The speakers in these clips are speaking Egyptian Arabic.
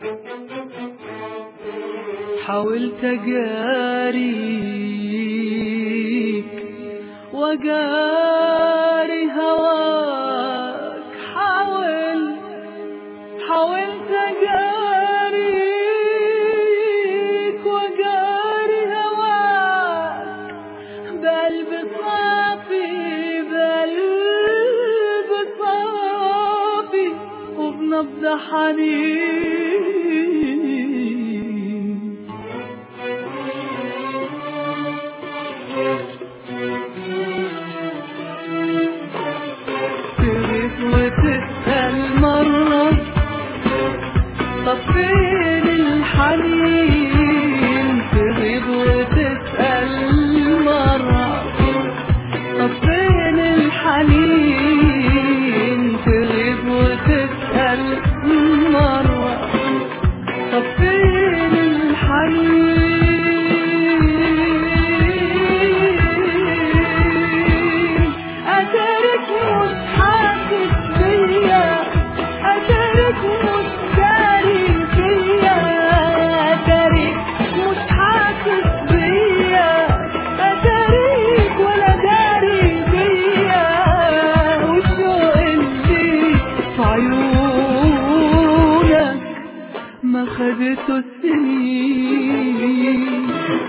حاولت أجاريك وجاري هواك حاول حاولت أجاريك وجاري هواك بقلب صافي بقلب صافي وبنبض حنين تغيب وتسأل مرة طب فين الحنين تغيب وتسأل مرة طب فين الحنين تغيب وتسأل مرة طب فين الحنين أترك مش حاسس بيا أترك مش داري فيا أترك مش حاسس بيا أترك ولا داري بيا والشوق اللي في عيونك ما خدته السنين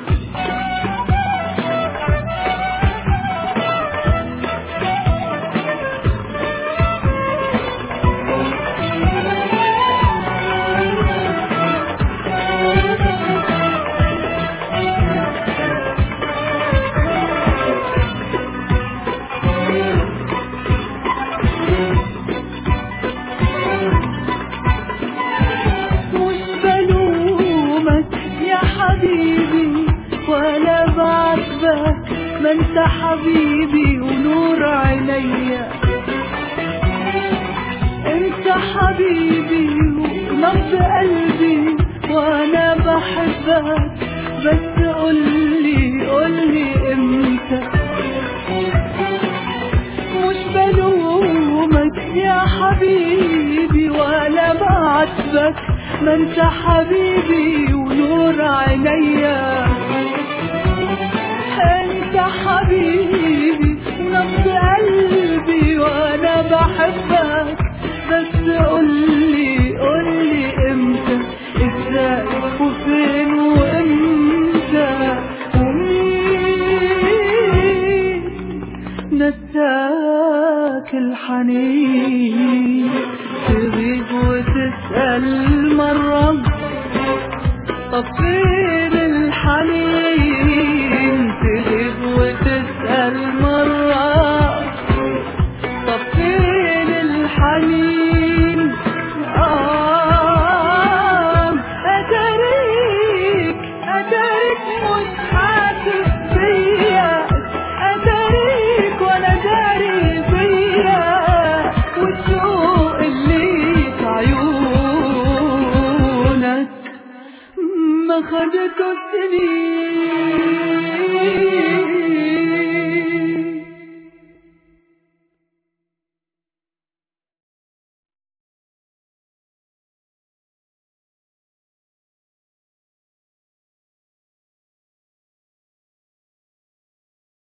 مش بلومك يا حبيبي ولا بعاتبك ما انت حبيبي ونور عينيا انت حبيبي ونبض قلبي وانا بحبك بس قولي قولي امتى مش بلومك يا حبيبي ولا بعاتبك ما انت حبيبي ونور عينيا انت حبيبي نبض قلبي وانا بحبك بس قولي قولي امتى ازاي وفين وامتى ومين نساك الحنين تغيب وتسأل مرة طب فين الحنين تغيب وتسأل مرة طب فين الحنين آه أتاريك أتاريك مش حاسس بيا أتاريك ولا داري بيا والشوق اللي في عيونك ما خدته السنين